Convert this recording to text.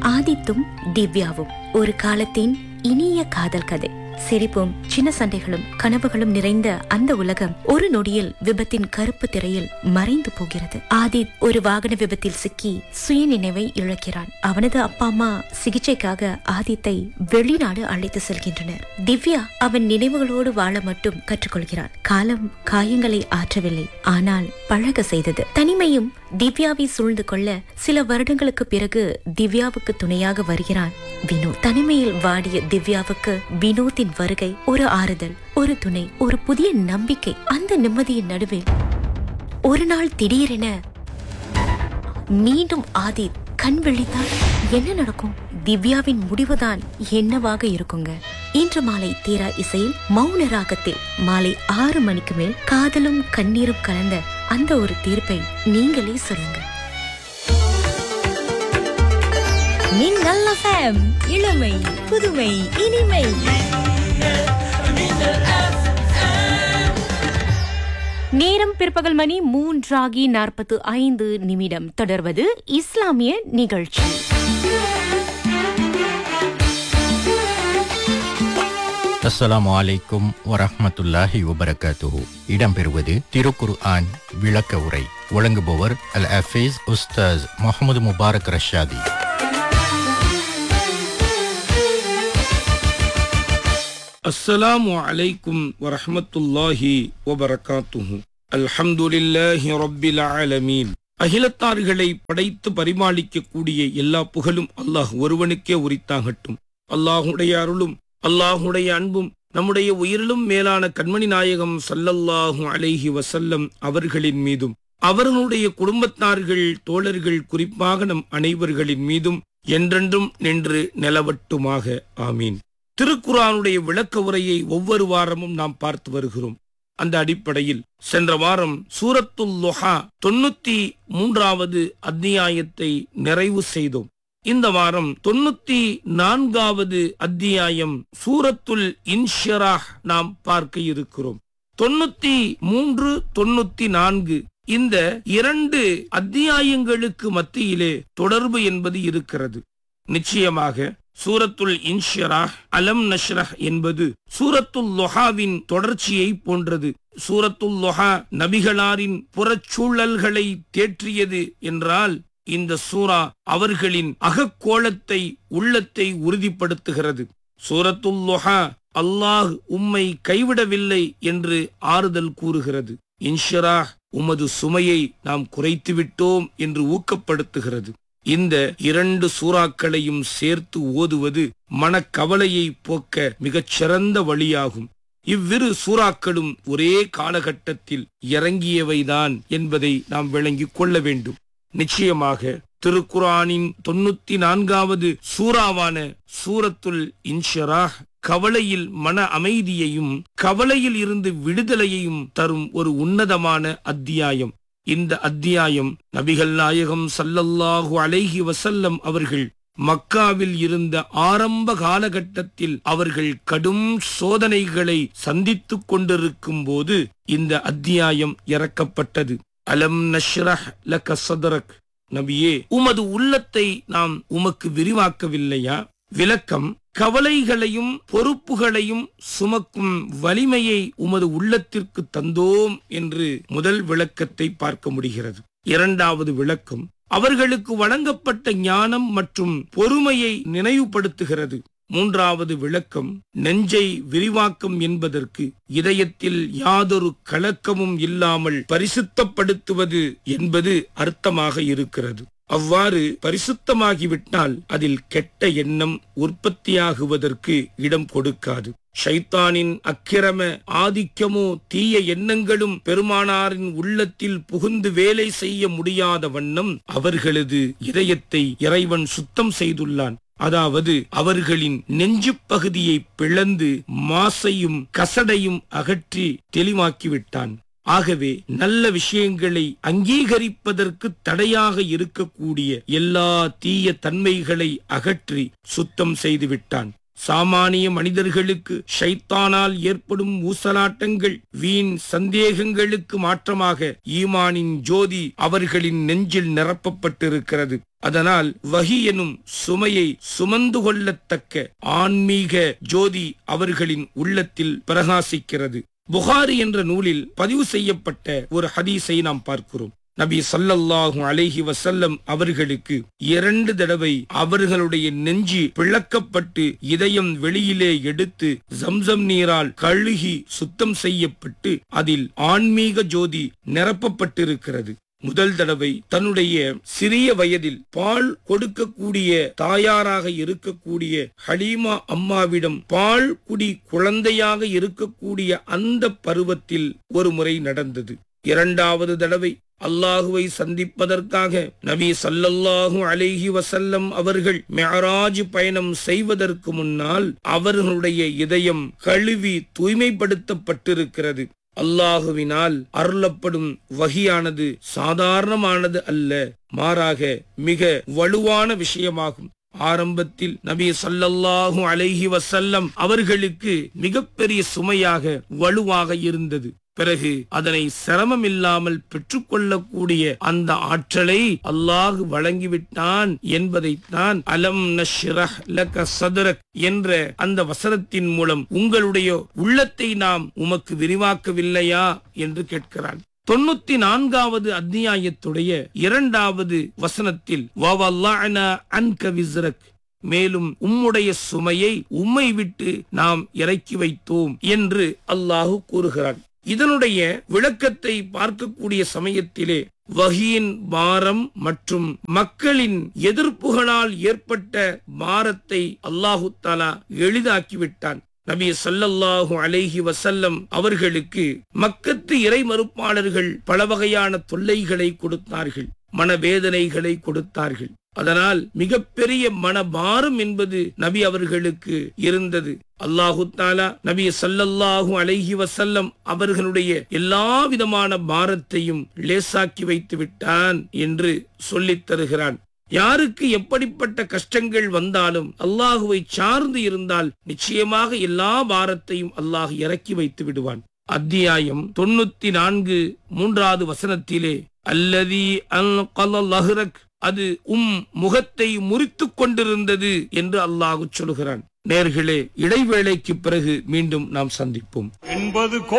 ஆதித்தும் திவ்யாவும் ஒரு காலத்தின் இனிய காதல் கதை சிரிப்பும் சின்ன சண்டைகளும் கனவுகளும் நிறைந்த அந்த உலகம் ஒரு நொடியில் விபத்தின் கருப்பு திரையில் மறைந்து போகிறது ஆதித் ஒரு வாகன விபத்தில் சிக்கி சுயநினைவை இழக்கிறான் அவனது அப்பா அம்மா சிகிச்சைக்காக ஆதித்தை வெளிநாடு அழைத்து செல்கின்றனர் திவ்யா அவன் நினைவுகளோடு வாழ மட்டும் கற்றுக்கொள்கிறான் காலம் காயங்களை ஆற்றவில்லை ஆனால் பழக செய்தது தனிமையும் திவ்யாவை சூழ்ந்து கொள்ள சில வருடங்களுக்கு பிறகு திவ்யாவுக்கு துணையாக வருகிறான் வினோத் தனிமையில் வாடிய திவ்யாவுக்கு வினோத்தின் வருகை ஒரு ஆறுதல் ஒரு துணை ஒரு புதிய நம்பிக்கை அந்த நிம்மதியின் நடுவில் ஒரு நாள் திடீரென மீண்டும் ஆதித் கண் விழித்தால் என்ன நடக்கும் திவ்யாவின் முடிவுதான் என்னவாக இருக்குங்க இன்று மாலை தீரா இசையில் மௌன ராகத்தில் மாலை ஆறு மணிக்கு மேல் காதலும் கண்ணீரும் கலந்த அந்த ஒரு தீர்ப்பை நீங்களே சொல்லுங்க மின்னல் FM இளமை புதுமை இனிமை நேரம் பிற்பகல் மணி மூன்றாகி நாற்பத்து ஐந்து நிமிடம் தொடர்வது இஸ்லாமிய நிகழ்ச்சி அஸ்ஸலாமு அலைக்கும் வரஹ்மத்துல்லாஹி வபரகாத்துஹு இடம்பெறுவது திருக்குர் ஆன் விளக்க உரை வழங்குபவர் அல் அஃபீஸ் உஸ்தாஸ் முகமது முபாரக் ரஷாதி السلام عليكم ورحمة الله وبركاته الحمد لله رب العالمين அகிலத்தார்களை படைத்து பரிமாளிக்கக்கூடிய எல்லா புகழும் அல்லாஹ் ஒருவனுக்கே உரித்தாகட்டும் அல்லாஹுடைய அருளும் அல்லாஹுடைய அன்பும் நம்முடைய உயிரிலும் மேலான கண்மணி நாயகம் சல்லல்லாஹு அலைஹி வசல்லம் அவர்களின் மீதும் அவர்களுடைய குடும்பத்தார்கள் தோழர்கள் குறிப்பாக நம் அனைவர்களின் மீதும் என்றென்றும் நின்று நிலவட்டுமாக ஆமீன் திருக்குரானுடைய விளக்க உரையை ஒவ்வொரு வாரமும் நாம் பார்த்து வருகிறோம் அந்த அடிப்படையில் சென்ற வாரம் சூரத்துல் லொஹா தொண்ணூத்தி மூன்றாவது அத்தியாயத்தை நிறைவு செய்தோம் இந்த வாரம் தொண்ணூத்தி நான்காவது அத்தியாயம் சூரத்துல் இன்ஷராஹ் நாம் பார்க்க இருக்கிறோம் தொண்ணூத்தி மூன்று தொண்ணூத்தி நான்கு இந்த இரண்டு அத்தியாயங்களுக்கு மத்தியிலே தொடர்பு என்பது இருக்கிறது நிச்சயமாக சூரத்துல் இன்ஷராஹ் அலம் நஷ்ரஹ் என்பது சூரத்துல் லொஹாவின் தொடர்ச்சியை போன்றது சூரத்துல் லொஹா நபிகளாரின் புறச்சூழல்களை தேற்றியது என்றால் இந்த சூரா அவர்களின் அகக்கோளத்தை உள்ளத்தை உறுதிப்படுத்துகிறது சூரத்துல் லொஹா அல்லாஹ் உம்மை கைவிடவில்லை என்று ஆறுதல் கூறுகிறது இன்ஷராஹ் உமது சுமையை நாம் குறைத்து விட்டோம் என்று ஊக்கப்படுத்துகிறது இந்த இரண்டு சூறாக்களையும் சேர்த்து ஓதுவது மனக்கவலையை போக்க மிகச் சிறந்த வழியாகும் இவ்விரு சூறாக்களும் ஒரே காலகட்டத்தில் இறங்கியவைதான் என்பதை நாம் விளங்கிக் கொள்ள வேண்டும் நிச்சயமாக திருக்குரானின் தொண்ணூத்தி நான்காவது சூறாவான சூரத்துல் இன்ஷராஹ் கவலையில் மன அமைதியையும் கவலையில் இருந்து விடுதலையையும் தரும் ஒரு உன்னதமான அத்தியாயம் இந்த அத்தியாயம் நபிகள் நாயகம் சல்லல்லாஹு அலைஹி வசல்லம் அவர்கள் மக்காவில் இருந்த ஆரம்ப காலகட்டத்தில் அவர்கள் கடும் சோதனைகளை சந்தித்துக் கொண்டிருக்கும் போது இந்த அத்தியாயம் இறக்கப்பட்டது அலம் நஷ்ரஹ் லக சதரக் நபியே உமது உள்ளத்தை நாம் உமக்கு விரிவாக்கவில்லையா விளக்கம் கவலைகளையும் பொறுப்புகளையும் சுமக்கும் வலிமையை உமது உள்ளத்திற்கு தந்தோம் என்று முதல் விளக்கத்தை பார்க்க முடிகிறது இரண்டாவது விளக்கம் அவர்களுக்கு வழங்கப்பட்ட ஞானம் மற்றும் பொறுமையை நினைவுபடுத்துகிறது மூன்றாவது விளக்கம் நெஞ்சை விரிவாக்கம் என்பதற்கு இதயத்தில் யாதொரு கலக்கமும் இல்லாமல் பரிசுத்தப்படுத்துவது என்பது அர்த்தமாக இருக்கிறது அவ்வாறு பரிசுத்தமாகிவிட்டால் அதில் கெட்ட எண்ணம் உற்பத்தியாகுவதற்கு இடம் கொடுக்காது ஷைத்தானின் அக்கிரம ஆதிக்கமோ தீய எண்ணங்களும் பெருமானாரின் உள்ளத்தில் புகுந்து வேலை செய்ய முடியாத வண்ணம் அவர்களது இதயத்தை இறைவன் சுத்தம் செய்துள்ளான் அதாவது அவர்களின் நெஞ்சு பகுதியை பிளந்து மாசையும் கசடையும் அகற்றி தெளிவாக்கிவிட்டான் ஆகவே நல்ல விஷயங்களை அங்கீகரிப்பதற்கு தடையாக இருக்கக்கூடிய எல்லா தீய தன்மைகளை அகற்றி சுத்தம் செய்து விட்டான் சாமானிய மனிதர்களுக்கு ஷைத்தானால் ஏற்படும் ஊசலாட்டங்கள் வீண் சந்தேகங்களுக்கு மாற்றமாக ஈமானின் ஜோதி அவர்களின் நெஞ்சில் நிரப்பப்பட்டிருக்கிறது அதனால் வகி எனும் சுமையை சுமந்து கொள்ளத்தக்க ஆன்மீக ஜோதி அவர்களின் உள்ளத்தில் பிரகாசிக்கிறது புகாரி என்ற நூலில் பதிவு செய்யப்பட்ட ஒரு ஹதீஸை நாம் பார்க்கிறோம் நபி ஸல்லல்லாஹு அலைஹி வஸல்லம் அவர்களுக்கு இரண்டு தடவை அவர்களுடைய நெஞ்சு பிளக்கப்பட்டு இதயம் வெளியிலே எடுத்து ஜம்சம் நீரால் கழுகி சுத்தம் செய்யப்பட்டு அதில் ஆன்மீக ஜோதி நிரப்பப்பட்டிருக்கிறது முதல் தடவை தன்னுடைய சிறிய வயதில் பால் கொடுக்கக்கூடிய தாயாராக இருக்கக்கூடிய ஹலீமா அம்மாவிடம் பால் குடி குழந்தையாக இருக்கக்கூடிய அந்த பருவத்தில் ஒரு முறை நடந்தது இரண்டாவது தடவை அல்லாஹுவை சந்திப்பதற்காக நபி சல்லல்லாஹு அலைஹி வசல்லம் அவர்கள் மெஹராஜ் பயணம் செய்வதற்கு முன்னால் அவர்களுடைய இதயம் கழுவி தூய்மைப்படுத்தப்பட்டிருக்கிறது அல்லாஹுவினால் அருளப்படும் வகியானது சாதாரணமானது அல்ல மாறாக மிக வலுவான விஷயமாகும் ஆரம்பத்தில் நபி சல்லல்லாஹு அலைஹி வசல்லம் அவர்களுக்கு மிகப்பெரிய சுமையாக வலுவாக இருந்தது பிறகு அதனை சிரமம் இல்லாமல் பெற்றுக்கொள்ளக்கூடிய அந்த ஆற்றலை அல்லாஹ் வழங்கிவிட்டான் என்பதைத்தான் அலம் நஷ்ரஹ் லக சதுரக் என்ற அந்த வசனத்தின் மூலம் உங்களுடைய உள்ளத்தை நாம் உமக்கு விரிவாக்கவில்லையா என்று கேட்கிறான் தொண்ணூத்தி நான்காவது அத்தியாயத்துடைய இரண்டாவது வசனத்தில் "வவல்லஅனா அன்க விஸ்ரக்" மேலும் உம்முடைய சுமையை உம்மை விட்டு நாம் இறக்கி வைத்தோம் என்று அல்லாஹு கூறுகிறான் இதனுடைய விளக்கத்தை பார்க்கக்கூடிய சமயத்திலே வகியின் பாரம் மற்றும் மக்களின் எதிர்ப்புகளால் ஏற்பட்ட பாரத்தை அல்லாஹு தாலா எளிதாக்கிவிட்டான் நபி ஸல்லல்லாஹு அலைஹி வசல்லம் அவர்களுக்கு மக்கத்து இறை மறுப்பாளர்கள் பல வகையான தொல்லைகளை கொடுத்தார்கள் மனவேதனைகளை கொடுத்தார்கள் அதனால் மிகப்பெரிய மனபாரம் என்பது நபி அவர்களுக்கு இருந்தது அல்லாஹு தாலா நபி சல்லல்லாஹு அலைஹி வசல்லம் அவர்களுடைய எல்லா விதமான பாரத்தையும் லேசாக்கி வைத்து விட்டான் என்று சொல்லித் தருகிறான் யாருக்கு எப்படிப்பட்ட கஷ்டங்கள் வந்தாலும் அல்லாஹுவை சார்ந்து இருந்தால் நிச்சயமாக எல்லா பாரத்தையும் அல்லாஹ் இறக்கி வைத்து விடுவான் அத்தியாயம் தொண்ணூத்தி நான்கு மூன்றாவது வசனத்திலே அல்லதி அல் லஹ்ரக் அது உம் முகத்தை முறித்துக் கொண்டிருந்தது என்று அல்லாஹ் சொல்கிறான் நேர்களே இடைவேளைக்கு பிறகு மீண்டும் நாம் சந்திப்போம் என்பது